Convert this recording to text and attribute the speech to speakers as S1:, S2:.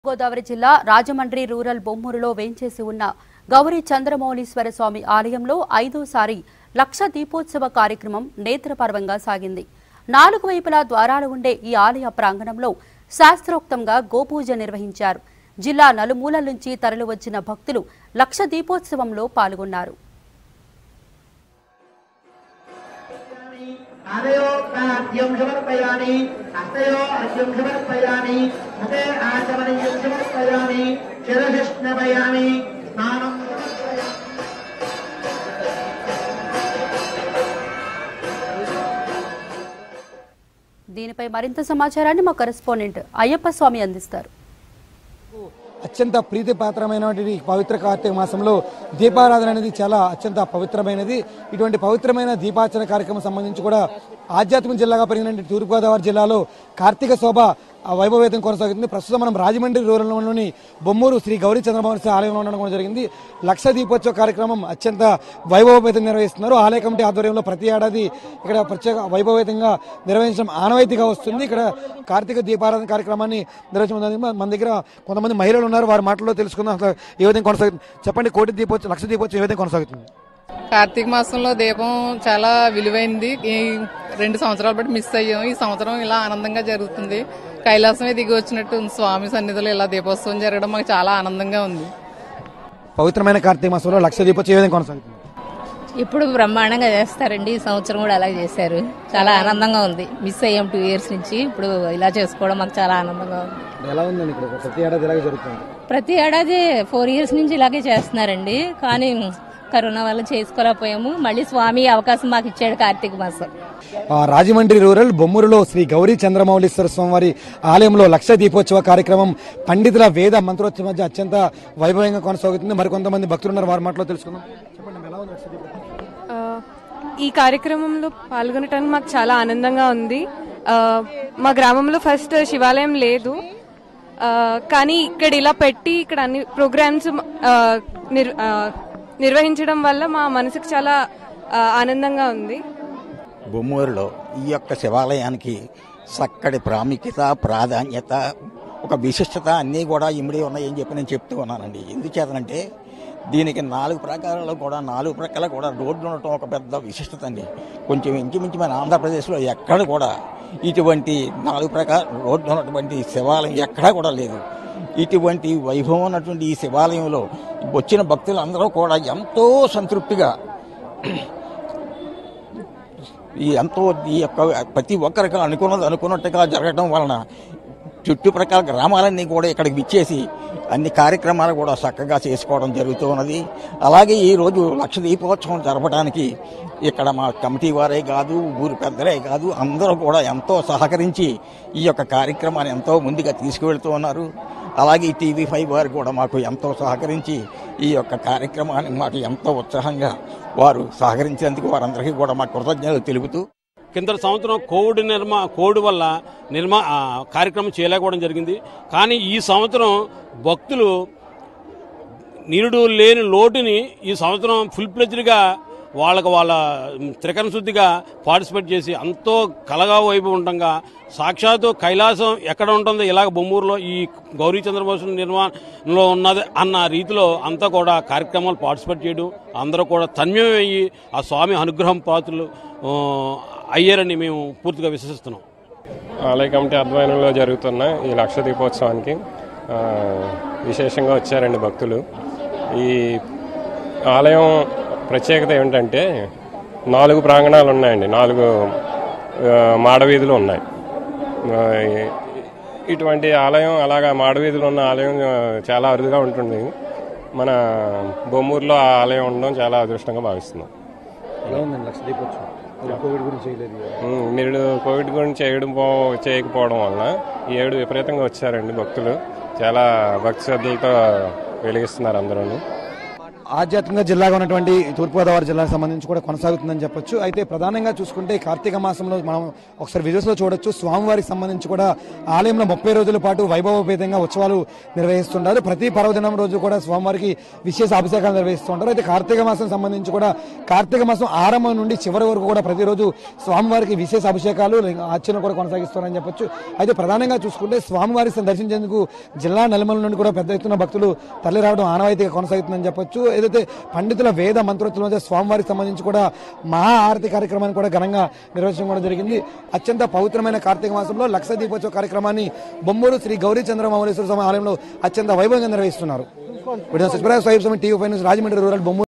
S1: గోదావరి జిల్లా రాజమండ్రి రూరల్ బొమ్మూరులో వేంచేసి ఉన్న గౌరీ చంద్రమౌళీశ్వర స్వామి ఆలయంలో ఐదోసారి లక్ష దీపోత్సవ కార్యక్రమం నేత్రపర్వంగా సాగింది నాలుగు వైపులా ద్వారాలు ఉండే ఈ ఆలయ ప్రాంగణంలో శాస్త్రోక్తంగా గోపూజ నిర్వహించారు జిల్లా నలుమూలల నుంచి తరలివచ్చిన భక్తులు లక్ష దీపోత్సవంలో పాల్గొన్నారు
S2: आदयो आद्यं समर्पयामि हस्तयो अर्घ्यं समर्पयामि मुखे आचमनीयं समर्पयामि शिरसि स्नपयामि स्नानं
S1: దీనిపై మరింత సమాచారాన్ని మా కరెస్పాండెంట్ అయ్యప్ప స్వామి అందిస్తారు
S3: అత్యంత ప్రీతిపాత్రమైనటువంటి ఈ పవిత్ర కార్తీక మాసంలో దీపారాధన అనేది చాలా అత్యంత పవిత్రమైనది ఇటువంటి పవిత్రమైన దీపార్చన కార్యక్రమం సంబంధించి కూడా ఆధ్యాత్మిక జిల్లాగా పెరిగిన తూర్పుగోదావరి జిల్లాలో కార్తీక శోభ ఆ వైభవేతం కొనసాగుతుంది ప్రస్తుతం మనం రాజమండ్రి రూరల్లోని బొమ్మూరు శ్రీ గౌరీ చంద్రబాబు ఆలయంలో ఉండడం కూడా జరిగింది లక్ష దీపోత్సవ కార్యక్రమం అత్యంత వైభవపేతంగా నిర్వహిస్తున్నారు ఆలయ కమిటీ ఆధ్వర్యంలో ప్రతి ఏడాది ఇక్కడ ప్రత్యేక వైభవేతంగా నిర్వహించడం ఆనవాయితీగా వస్తుంది ఇక్కడ కార్తీక దీపారాధన కార్యక్రమాన్ని నిర్వహించడం మన దగ్గర కొంతమంది మహిళలు ఉన్నారు వారి మాటల్లో తెలుసుకుందాం అసలు ఏ విధంగా కొనసాగుతుంది చెప్పండి కోటి దీపోత్సవం లక్ష దీపోత్సవం ఏ విధంగా కొనసాగుతుంది
S4: కార్తీక మాసంలో దీపం చాలా విలువైంది ఈ రెండు సంవత్సరాలు బట్టి మిస్ అయ్యాం ఈ సంవత్సరం ఇలా ఆనందంగా జరుగుతుంది కైలాసమే దిగి వచ్చినట్టు ఉంది స్వామి సన్నిధిలో ఇలా దీపోత్సవం జరగడం మాకు చాలా ఆనందంగా ఉంది
S3: పవిత్రమైన కార్తీక మాసంలో లక్ష దీపోత్సవం ఏ విధంగా కొనసాగుతుంది
S5: ఇప్పుడు బ్రహ్మాండంగా చేస్తారండి ఈ సంవత్సరం కూడా అలాగే చేశారు చాలా ఆనందంగా ఉంది మిస్ అయ్యాం టూ ఇయర్స్ నుంచి ఇప్పుడు ఇలా చేసుకోవడం మాకు చాలా ఆనందంగా ఉంది
S3: ఎలా ఉందండి ఇక్కడ ప్రతి ఏడాది ఇలాగే జరుగుతుంది
S5: ప్రతి ఏడాది ఫోర్ ఇయర్స్ నుంచి ఇలాగే చేస్తున్నారండి కానీ కరోనా వల్ల చేసుకోలేకపోయాము మళ్ళీ స్వామి అవకాశం మాకు ఇచ్చాడు కార్తీక మాసం
S3: ఆ, రాజమండ్రి రూరల్ బొమ్మూరులో శ్రీ గౌరీ చంద్రమౌళీశ్వర స్వామివారి ఆలయంలో లక్ష దీపోత్సవ కార్యక్రమం పండితుల వేద మంత్రోత్సవం మధ్య అత్యంత వైభవంగా కొనసాగుతుంది మరికొంతమంది భక్తులు ఉన్నారు వారి మాటలో తెలుసుకుందాం చెప్పండి ఎలా ఉంది లక్ష దీపోత్సవం?
S6: ఆ, ఈ కార్యక్రమంలో పాల్గొనటానికి మాకు చాలా ఆనందంగా ఉంది ఆ, మా గ్రామంలో ఫస్ట్ శివాలయం లేదు ఆ, కానీ ఇక్కడ ఇలా పెట్టి ఇక్కడ అన్ని ప్రోగ్రామ్స్ ఆ, నిర్- ఆ, నిర్వహించడం వల్ల మా మనసుకు చాలా ఆ, ఆనందంగా ఉంది
S7: బొమ్మూరులో ఈ యొక్క శివాలయానికి చక్కటి ప్రాముఖ్యత ప్రాధాన్యత ఒక విశిష్టత అన్నీ కూడా ఇమిడి ఉన్నాయని చెప్పి నేను చెప్తూ ఉన్నానండి ఎందుచేతనంటే దీనికి నాలుగు ప్రకారాలు కూడా నాలుగు ప్రక్కల కూడా రోడ్లు ఉండటం ఒక పెద్ద విశిష్టత అండి కొంచెం ఇంచుమించు మన ఆంధ్రప్రదేశ్లో ఎక్కడ కూడా ఇటువంటి నాలుగు ప్రకార రోడ్లు ఉన్నటువంటి శివాలయం ఎక్కడా కూడా లేదు ఇటువంటి వైభవం ఉన్నటువంటి ఈ శివాలయంలో వచ్చిన భక్తులందరూ కూడా ఎంతో సంతృప్తిగా ఈ ఎంతో ఈ యొక్క ప్రతి ఒక్కరికి అనుకున్నది అనుకున్నట్టుగా జరగడం వలన చుట్టుప్రక్కల గ్రామాలన్నీ కూడా ఇక్కడికి విచ్చేసి అన్ని కార్యక్రమాలు కూడా చక్కగా చేసుకోవడం జరుగుతూ ఉన్నది అలాగే ఈ రోజు లక్ష దీపోత్సవం జరపడానికి ఇక్కడ మా కమిటీ వారే కాదు ఊరి పెద్దలే కాదు అందరూ కూడా ఎంతో సహకరించి ఈ యొక్క కార్యక్రమాన్ని ఎంతో ముందుగా తీసుకువెళ్తూ ఉన్నారు అలాగే ఈ టీవీ ఫైవ్ వారు కూడా మాకు ఎంతో సహకరించి ఈ యొక్క కార్యక్రమాన్ని మాకు ఎంతో ఉత్సాహంగా వారు సహకరించినందుకు వారందరికీ కూడా మా కృతజ్ఞతలు తెలుపుతూ
S8: కింద సంవత్సరం కోవిడ్ నిర్మా కోవిడ్ వల్ల నిర్మా ఆ, కార్యక్రమం చేయలేకపోవడం జరిగింది కానీ ఈ సంవత్సరం భక్తులు నిరుడు లేని లోటుని ఈ సంవత్సరం ఫుల్ ప్లెజ్డ్గా వాళ్ళకు వాళ్ళ త్రికరణ శుద్ధిగా పార్టిసిపేట్ చేసి ఎంతో కలగా వైభవంతంగా సాక్షాత్తు కైలాసం ఎక్కడ ఉంటుందో ఇలాగ బొమ్మూరులో ఈ గౌరీ చంద్రబోసు నిర్మాణంలో ఉన్నది అన్న రీతిలో అంతా కూడా కార్యక్రమాలు పార్టిసిపేట్ చేయడం అందరూ కూడా తన్మయమయ్యి ఆ స్వామి అనుగ్రహం పాత్రలు ఆ, అయ్యారని మేము పూర్తిగా విశ్వసిస్తున్నాం
S9: ఆలయ కమిటీ ఆధ్వర్యంలో జరుగుతున్న ఈ లక్ష దీపోత్సవానికి ఆ, విశేషంగా వచ్చారండి భక్తులు ఈ ఆలయం ప్రత్యేకత ఏమిటంటే నాలుగు ప్రాంగణాలు ఉన్నాయండి నాలుగు ఆ, మాడవీధులు ఉన్నాయి ఆ, ఈ- ఇటువంటి ఆలయం అలాగా మాడవీధులు ఉన్న ఆలయం ఆ, చాలా అరుదుగా ఉంటుంది మన బొమ్మూరులో ఆ ఆలయం ఉండడం చాలా అదృష్టంగా భావిస్తున్నాం
S3: ఎలా ఉందండి లక్ష దీపోత్సవం మీరు కోవిడ్ గురించి చేయలేదు
S9: ఉమ్, మీరు కోవిడ్ గురించి చేయడం పో చేయకపోవడం వలన ఈ ఏడు విపరీతంగా వచ్చారండి భక్తులు చాలా భక్తి శ్రద్ధలతో వెలిగిస్తున్నారు అందరూ
S3: ఆధ్యాత్మిక జిల్లాగా ఉన్నటువంటి తూర్పుగోదావరి జిల్లాకు సంబంధించి కూడా కొనసాగుతుందని చెప్పొచ్చు అయితే ప్రధానంగా చూసుకుంటే కార్తీక మాసంలో మనం ఒకసారి విజువల్స్ లో చూడొచ్చు స్వామివారికి సంబంధించి కూడా ఆలయంలో ముప్పై రోజుల పాటు వైభవపేతంగా ఉత్సవాలు నిర్వహిస్తుంటారు ప్రతి పర్వదినం రోజు కూడా స్వామివారికి విశేష అభిషేకాలు నిర్వహిస్తుంటారు అయితే కార్తీక మాసం సంబంధించి కూడా కార్తీక మాసం ఆరంభం నుండి చివరి వరకు కూడా ప్రతిరోజు స్వామివారికి విశేష అభిషేకాలు అర్చన కూడా కొనసాగిస్తున్నారని చెప్పొచ్చు అయితే ప్రధానంగా చూసుకుంటే స్వామివారి దర్శించేందుకు జిల్లా నలుమల నుండి కూడా పెద్ద ఎత్తున భక్తులు తరలి రావడం ఆనవాయితీగా కొనసాగుతుందని చెప్పొచ్చు ఏదైతే పండితుల వేద మంత్రోత్సవం మధ్య స్వామివారికి సంబంధించి కూడా మహా ఆరతి కార్యక్రమాన్ని కూడా ఘనంగా నిర్వహించడం కూడా జరిగింది అత్యంత పవిత్రమైన కార్తీక మాసంలో లక్ష దీపోత్సవ కార్యక్రమాన్ని బొమ్మూరు శ్రీ గౌరీ చంద్రమౌళేశ్వర స్వామి ఆలయంలో అత్యంత వైభవంగా నిర్వహిస్తున్నారు వీడియో సచివరాయ స్వయం TV five news Rajahmundry rural Bommuru